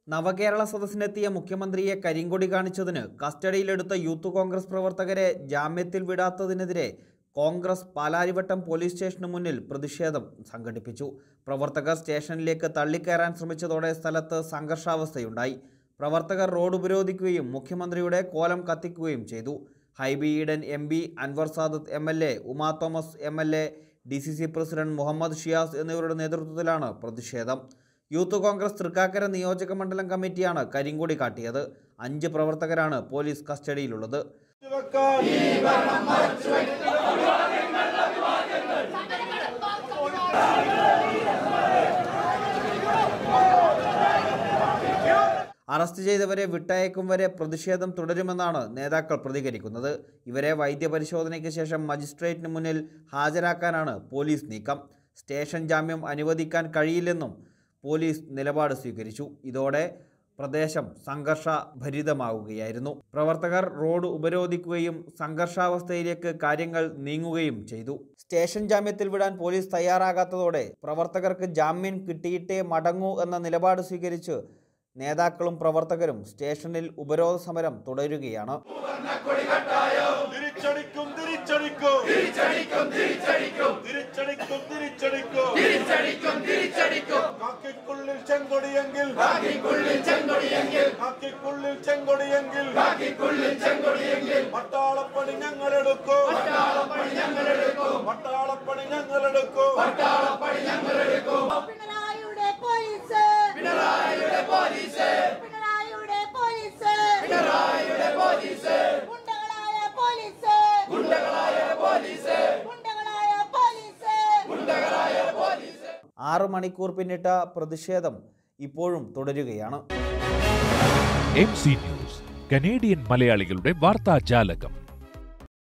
നവകേരള സദസ്സിനെത്തിയ മുഖ്യമന്ത്രിയെ കരിങ്കൊടി കാണിച്ചതിന് കസ്റ്റഡിയിലെടുത്ത യൂത്ത് കോൺഗ്രസ് പ്രവർത്തകരെ ജാമ്യത്തിൽ വിടാത്തതിനെതിരെ കോൺഗ്രസ് പാലാരിവട്ടം പോലീസ് സ്റ്റേഷന് മുന്നിൽ പ്രതിഷേധം സംഘടിപ്പിച്ചു പ്രവർത്തകർ സ്റ്റേഷനിലേക്ക് തള്ളിക്കയറാൻ ശ്രമിച്ചതോടെ സ്ഥലത്ത് സംഘർഷാവസ്ഥയുണ്ടായി പ്രവർത്തകർ റോഡ് ഉപരോധിക്കുകയും മുഖ്യമന്ത്രിയുടെ കോലം കത്തിക്കുകയും ചെയ്തു Hibi Eden M P Anwar Sadath M L A Uma Thomas M L A D C C president Muhammad Shiyas എന്നിവരുടെ നേതൃത്വത്തിലാണ് പ്രതിഷേധം യൂത്ത് കോൺഗ്രസ് തൃക്കാക്കര നിയോജക മണ്ഡലം കമ്മിറ്റിയാണ് കരിങ്കൊടി കാട്ടിയത് അഞ്ച് പ്രവർത്തകരാണ് പോലീസ് കസ്റ്റഡിയിലുള്ളത് വെക്കാൻ അറസ്റ്റ് ചെയ്തവരെ വിട്ടയക്കും വരെ പ്രതിഷേധം തുടരുമെന്നാണ് നേതാക്കൾ പ്രതികരിക്കുന്നത് ഇവരെ വൈദ്യപരിശോധനയ്ക്ക് ശേഷം മജിസ്ട്രേറ്റിന് മുന്നിൽ ഹാജരാക്കാനാണ് പോലീസ് നീക്കം സ്റ്റേഷൻ ജാമ്യം അനുവദിക്കാൻ കഴിയില്ലെന്നും പോലീസ് നിലപാട് സ്വീകരിച്ചു ഇതോടെ പ്രദേശം സംഘർഷഭരിതമാവുകയായിരുന്നു പ്രവർത്തകർ റോഡ് ഉപരോധിക്കുകയും സംഘർഷാവസ്ഥയിലേക്ക് കാര്യങ്ങൾ നീങ്ങുകയും ചെയ്തു സ്റ്റേഷൻ ജാമ്യത്തിൽ വിടാൻ പോലീസ് തയ്യാറാകാത്തതോടെ പ്രവർത്തകർക്ക് ജാമ്യം കിട്ടിയിട്ടേ മടങ്ങൂ എന്ന നിലപാട് സ്വീകരിച്ച് നേതാക്കളും പ്രവർത്തകരും സ്റ്റേഷനിൽ ഉപരോധ സമരം തുടരുകയാണ് തിരിച്ചടിക്കും തിരിച്ചടിക്കും തിരിച്ചടിക്കും തിരിച്ചടിക്കും തിരിച്ചടിക്കും തിരിച്ചടിക്കും തിരിച്ചടിക്കും തിരിച്ചടിക്കും കാക്കിക്കുള്ളിൽ ചെങ്കൊടിയെങ്കിൽ കാക്കിക്കുള്ളിൽ ചെങ്കൊടിയെങ്കിൽ കാക്കിക്കുള്ളിൽ ചെങ്കൊടിയെങ്കിൽ കാക്കിക്കുള്ളിൽ ചെങ്കൊടിയെങ്കിൽ പട്ടാളപ്പണി ഞങ്ങളെടുക്കും പട്ടാളപ്പണി ഞങ്ങളെടുക്കും പട്ടാളപ്പണി ഞങ്ങളെടുക്കും പട്ടാളപ്പണി ഞങ്ങളെടുക്കും പിണറായിയുടെ പോലീസ് പിണറായിയുടെ പോലീസ് പിണറായിയുടെ പോലീസ് പിണറായിയുടെ പോലീസ് ഗുണ്ടകളായ പോലീസ് ഗുണ്ടകളായ പോലീസ് ഗുണ്ടകളായ പോലീസ് ഗുണ്ടകളായ പോലീസ് ആറ് മണിക്കൂർ പിന്നിട്ട പ്രതിഷേധം ഇപ്പോഴും തുടരുകയാണ് എം സി ന്യൂസ് കനേഡിയൻ മലയാളികളുടെ വാർത്താജാലകം